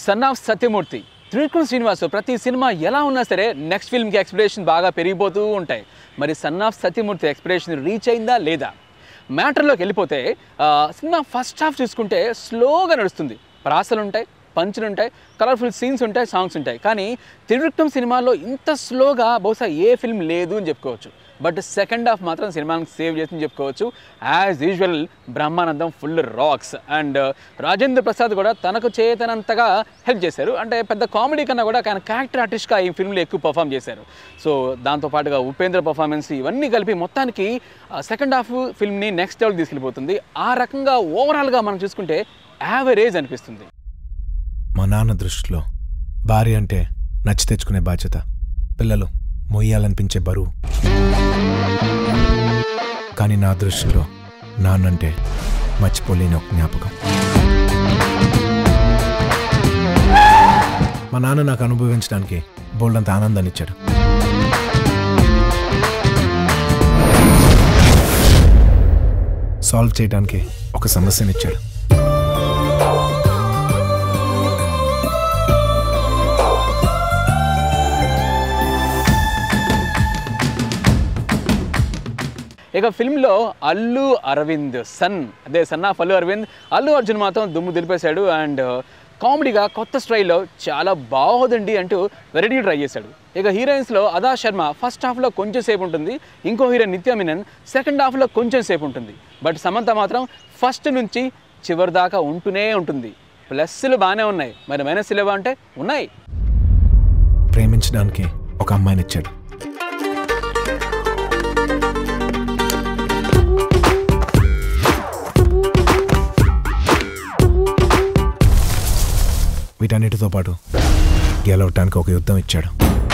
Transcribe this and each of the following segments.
Sun of Satyamurthy Trivikram Srinivas ప్రతి cinema ఎలా ఉన్నా సరే నెక్స్ట్ ఫిల్మ్కి ఎక్స్పెక్టేషన్ బాగా పెరిగిపోతూ ఉంటాయి మరి son of Satyamurthy expectation reach అయిందా లేదా మ్యాటర్లోకి వెళ్ళిపోతే ఆ, సినిమా ఫస్ట్ హాఫ్ చూసుకుంటే స్లోగా నడుస్తుంది ప్రాసలు ఉంటాయి పంచులు ఉంటాయి కలర్ఫుల్ సీన్స్ ఉంటాయి సాంగ్స్ ఉంటాయి కానీ త్రివిక్రమ్ సినిమాలో ఇంత స్లోగా బహుశా ఏ ఫిల్మ్ లేదు అని చెప్పుకోవచ్చు బట్ సెకండ్ హాఫ్ మాత్రం సినిమాని సేవ్ చేసింది చెప్పుకోవచ్చు as usual Brahmanandam full rocks and Rajendra Prasad కూడా తనకు చేతనంతగా హెల్ప్ చేశారు అంటే పెద్ద కామెడీ కన్నా కూడా ఆయన క్యారెక్టర్ ఆర్టిస్ట్గా ఈ ఫిల్మ్లో ఎక్కువ పర్ఫామ్ చేశారు సో దాంతోపాటుగా ఉపేంద్ర పర్ఫార్మెన్స్ ఇవన్నీ కలిపి మొత్తానికి సెకండ్ హాఫ్ ఫిల్మ్ని నెక్స్ట్ లెవెల్ తీసుకెళ్ళిపోతుంది ఆ రకంగా ఓవరాల్గా మనం చూసుకుంటే యావరేజ్ అనిపిస్తుంది మా నాన్న దృష్టిలో భార్య అంటే నచ్చి తెచ్చుకునే బాధ్యత పిల్లలు మొయ్యాలనిపించే బరువు కానీ నా దృష్టిలో నాన్నంటే మర్చిపోలేని ఒక జ్ఞాపకం మా నాన్న నాకు అనుభవించడానికి బోల్డంత ఆనందాన్ని ఇచ్చాడు సాల్వ్ చేయడానికి ఒక సమస్యనిచ్చాడు ఇక ఫిల్మ్లో అల్లు అరవింద్ సన్ అదే సన్ ఆఫ్ అల్లు అరవింద్ అల్లు అర్జున్ మాత్రం దుమ్ము దులిపేశాడు అండ్ కామెడీగా కొత్త స్టైల్లో చాలా బాగుందండి అంటూ వెరైటీ ట్రై చేశాడు ఇక హీరోయిన్స్లో అదా శర్మ ఫస్ట్ హాఫ్లో కొంచెం సేపు ఉంటుంది ఇంకో హీరోయిన్ నిత్య మీనన్ సెకండ్ హాఫ్లో కొంచెం సేపు ఉంటుంది బట్ సమంత మాత్రం ఫస్ట్ నుంచి చివరి దాకా ఉంటూనే ఉంటుంది ప్లస్లు బాగానే ఉన్నాయి మరి మైనస్లు ఏవో అంటే ఉన్నాయి ప్రేమించడానికి ఒక అమ్మాయినిచ్చాడు వీటన్నిటితో పాటు గెలవటానికి ఒక యుద్ధం ఇచ్చాడు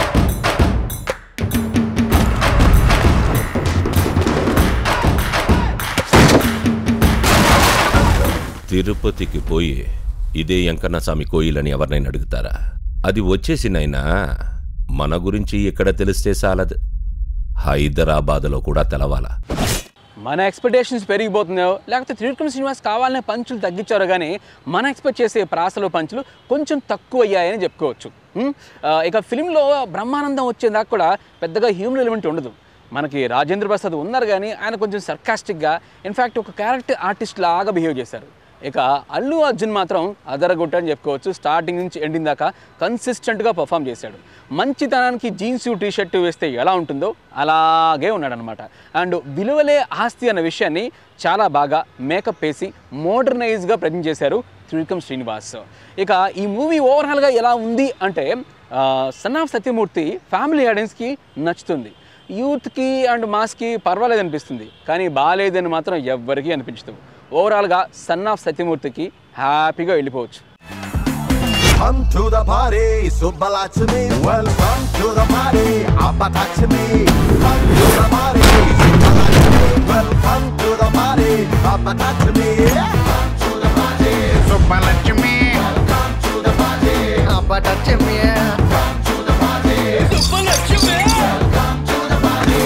తిరుపతికి పోయి ఇదే వెంకన్నస్వామి కోయిలని ఎవరినైనా అడుగుతారా అది వచ్చేసినైనా మన గురించి ఇక్కడ తెలిస్తే చాలదు హైదరాబాద్లో కూడా తెలవాలా మన ఎక్స్పెక్టేషన్స్ పెరిగిపోతున్నాయో లేకపోతే త్రివిక్రమ్ శ్రీనివాస్ కావాలనే పంచులు తగ్గించారో కానీ మన ఎక్స్పెక్ట్ చేసే ప్రాసలు పంచులు కొంచెం తక్కువ అయ్యాయని చెప్పుకోవచ్చు ఉమ్, ఆ, ఇక ఫిలింలో బ్రహ్మానందం వచ్చేదాకా కూడా పెద్దగా హ్యూమన్ ఎలిమెంట్ ఉండదు మనకి రాజేంద్ర ప్రసాద్ ఉన్నారు కానీ ఆయన కొంచెం సర్కాస్టిక్గా ఇన్ఫ్యాక్ట్ ఒక క్యారెక్టర్ ఆర్టిస్ట్ లాగా బిహేవ్ చేశారు ఇక అల్లు అర్జున్ మాత్రం అదరగొట్ట అని చెప్పుకోవచ్చు స్టార్టింగ్ నుంచి ఎండింగ్ దాకా కన్సిస్టెంట్గా పర్ఫామ్ చేశాడు మంచితనానికి జీన్స్ టీ షర్ట్ వేస్తే ఎలా ఉంటుందో అలాగే ఉన్నాడనమాట అండ్ విలువలే ఆస్తి అన్న విషయాన్ని చాలా బాగా మేకప్ వేసి మోడర్నైజ్గా ప్రజెంట్ చేశారు త్రివిక్రమ్ శ్రీనివాస్ ఇక ఈ మూవీ ఓవరాల్గా ఎలా ఉంది అంటే సన్ ఆఫ్ సత్యమూర్తి ఫ్యామిలీ ఆడియన్స్కి నచ్చుతుంది యూత్కి అండ్ మాస్కి పర్వాలేదు అనిపిస్తుంది కానీ బాగాలేదని మాత్రం ఎవ్వరికీ అనిపించదు ఓవరాల్గా సన్ ఆఫ్ సత్యమూర్తికి హ్యాపీగా వెళ్ళిపోవచ్చు Come to the party, Subbalachmi. Welcome to the party, Appatachmi. Come to the party, Subbalachmi. Welcome to the party, Appatachmi. Come to the party, Subbalakshmi come to the party, అబ్బటచ్చమ్మి come to the party. Come to the party.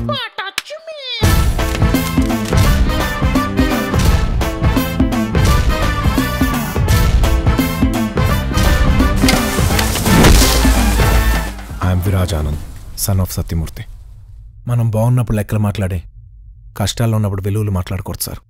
I'm Viraj Anand son of Satyamurthy మనం బాగున్నప్పుడు లెక్కలు మాట్లాడే కష్టాల్లో ఉన్నప్పుడు విలువలు మాట్లాడకూడదు sir